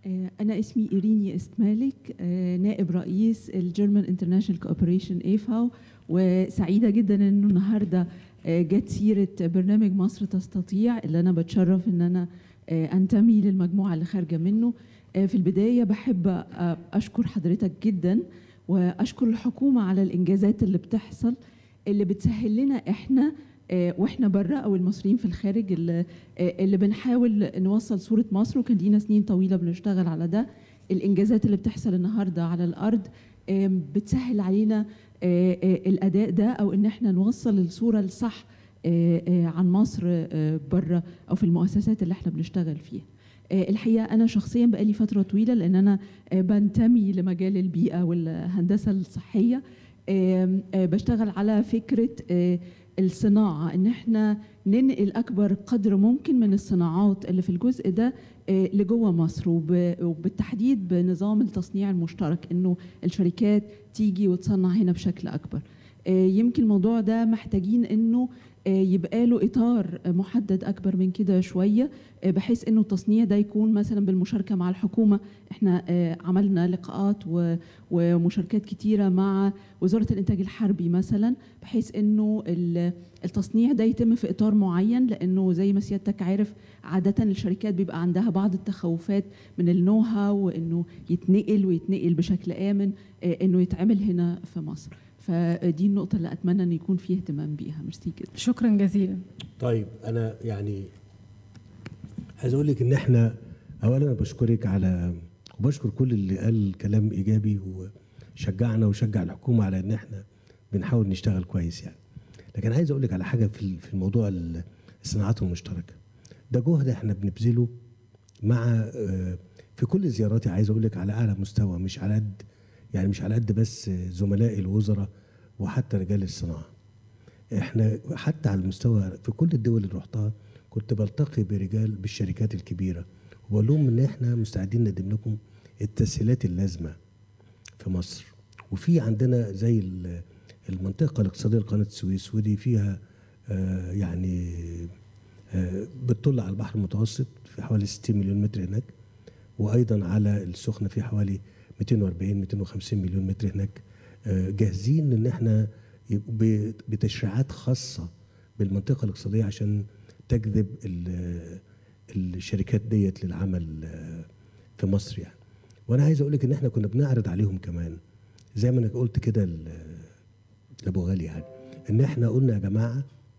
آه، أنا اسمي إيريني استمالك آه، نائب رئيس الجيرمان انترناشونال كوبريشن ايفاو وسعيدة جدا إنه النهاردة آه، جت سيرة برنامج مصر تستطيع اللي أنا بتشرف إن أنا آه، أنتمي للمجموعة اللي خارجة منه آه، في البداية بحب آه، أشكر حضرتك جدا وأشكر الحكومة على الإنجازات اللي بتحصل اللي بتسهل لنا إحنا آه، واحنا بره او المصريين في الخارج اللي, آه، اللي بنحاول نوصل صوره مصر وكان لينا سنين طويله بنشتغل على ده الانجازات اللي بتحصل النهارده على الارض آم، بتسهل علينا آه، آه، الاداء ده او ان احنا نوصل الصوره الصح آه، آه، عن مصر آه، بره او في المؤسسات اللي احنا بنشتغل فيها آه، الحقيقه انا شخصيا بقالي فتره طويله لان انا آه، بنتمي لمجال البيئه والهندسه الصحيه آم، آه، بشتغل على فكره آه، الصناعه ان احنا ننقل اكبر قدر ممكن من الصناعات اللي في الجزء ده آه، لجوه مصر وب- وبالتحديد بنظام التصنيع المشترك انه الشركات تيجي وتصنع هنا بشكل اكبر آه، يمكن الموضوع ده محتاجين انه آه، يبقى له اطار آه، محدد اكبر من كده شويه آه، بحيث انه التصنيع ده يكون مثلا بالمشاركه مع الحكومه احنا آه، عملنا لقاءات و- ومشاركات كتيره مع وزاره الانتاج الحربي مثلا بحيث انه ال- التصنيع ده يتم في اطار معين لانه زي ما سيادتك عارف عاده الشركات بيبقى عندها بعض التخوفات من النو هاو وانه يتنقل ويتنقل بشكل امن آه، انه يتعمل هنا في مصر فدي النقطه اللي اتمنى ان يكون فيه اهتمام بيها ميرسي جدا شكرا جزيلا طيب انا يعني عايز اقول لك ان احنا اولا أنا بشكرك على وبشكر كل اللي قال كلام ايجابي وشجعنا وشجع الحكومه على ان احنا بنحاول نشتغل كويس يعني لكن عايز اقول لك على حاجه في في الموضوع ال- الصناعات المشتركه ده جهد احنا بنبذله مع آه، في كل زياراتي عايز اقول لك على اعلى مستوى مش على قد يعني مش على قد بس زملائي الوزراء وحتى رجال الصناعه احنا حتى على المستوى في كل الدول اللي رحتها كنت بلتقي برجال بالشركات الكبيره وبقول لهم ان احنا مستعدين نقدم لكم التسهيلات اللازمه في مصر وفي عندنا زي ال- المنطقه الاقتصاديه لقناه السويس ودي فيها آه، يعني آه، بتطل على البحر المتوسط في حوالي 60 مليون متر هناك وايضا على السخنه في حوالي 240 250 مليون متر هناك آه، جاهزين ان احنا يبقوا ب- بتشريعات خاصه بالمنطقه الاقتصاديه عشان تجذب ال- الشركات ديت للعمل آه، في مصر يعني وانا عايز اقول لك ان احنا كنا بنعرض عليهم كمان زي ما انا قلت كده ل- لابو غالي يعني ان احنا قلنا يا جماعه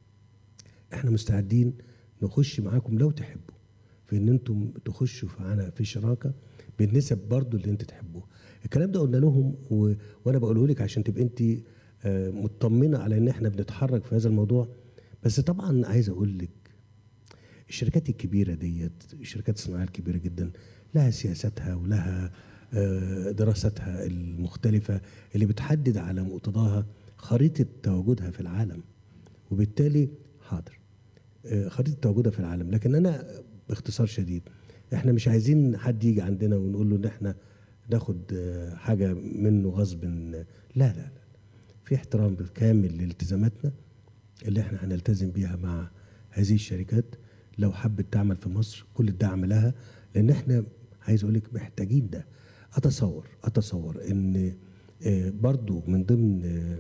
احنا مستعدين نخش معاكم لو تحبوا في ان انتم تخشوا معانا في شراكه بالنسب برضو اللي انتوا تحبوها الكلام ده قلنا لهم و... وانا بقوله لك عشان تبقى انت آه، مطمنه على ان احنا بنتحرك في هذا الموضوع بس طبعا عايز اقول لك الشركات الكبيره ديت الشركات الصناعيه الكبيره جدا لها سياستها ولها آه، دراستها المختلفه اللي بتحدد على مقتضاها خريطه تواجدها في العالم وبالتالي حاضر آه، خريطه تواجدها في العالم لكن انا باختصار شديد احنا مش عايزين حد يجي عندنا ونقول له ان احنا ناخد آه، حاجه منه غصب لا لا لا في احترام كامل لالتزاماتنا اللي احنا هنلتزم بيها مع هذه الشركات لو حبت تعمل في مصر كل الدعم لها لان احنا عايز اقول لك محتاجين ده اتصور اتصور ان آه، برضو من ضمن آه،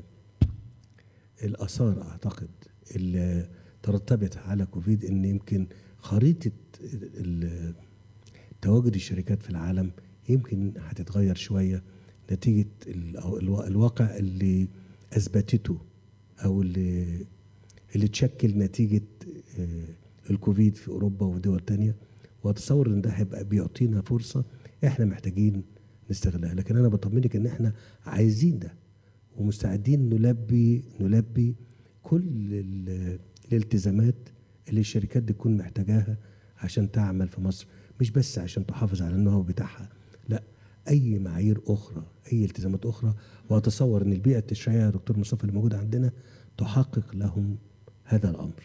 الاثار اعتقد اللي ترتبت على كوفيد ان يمكن خريطه ال- تواجد الشركات في العالم يمكن هتتغير شويه نتيجه ال- أو الوا- الواقع اللي اثبتته او اللي اللي تشكل نتيجه آه، الكوفيد في اوروبا ودول تانية واتصور ان ده هيبقى بيعطينا فرصه احنا محتاجين نستغلها لكن انا بطمنك ان احنا عايزين ده ومستعدين نلبي نلبي كل ال- الالتزامات اللي الشركات دي تكون محتاجاها عشان تعمل في مصر مش بس عشان تحافظ على النهو بتاعها لا اي معايير اخرى اي التزامات اخرى واتصور ان البيئه التشريعيه يا دكتور مصطفى اللي موجوده عندنا تحقق لهم هذا الامر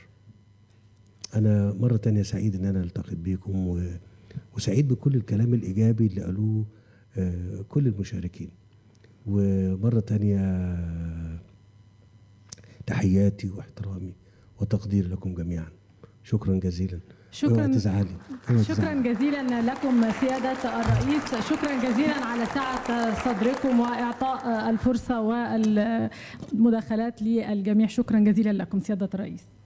انا مره تانية سعيد ان انا التقيت بيكم و... وسعيد بكل الكلام الايجابي اللي قالوه آه، كل المشاركين ومره تانية تحياتي واحترامي وتقديري لكم جميعا شكرا جزيلا شكراً. اوعي تزعلي اوعي شكرا تزعلي. جزيلا لكم سيادة الرئيس شكرا جزيلا على سعة صدركم وإعطاء الفرصة والمداخلات للجميع شكرا جزيلا لكم سيادة الرئيس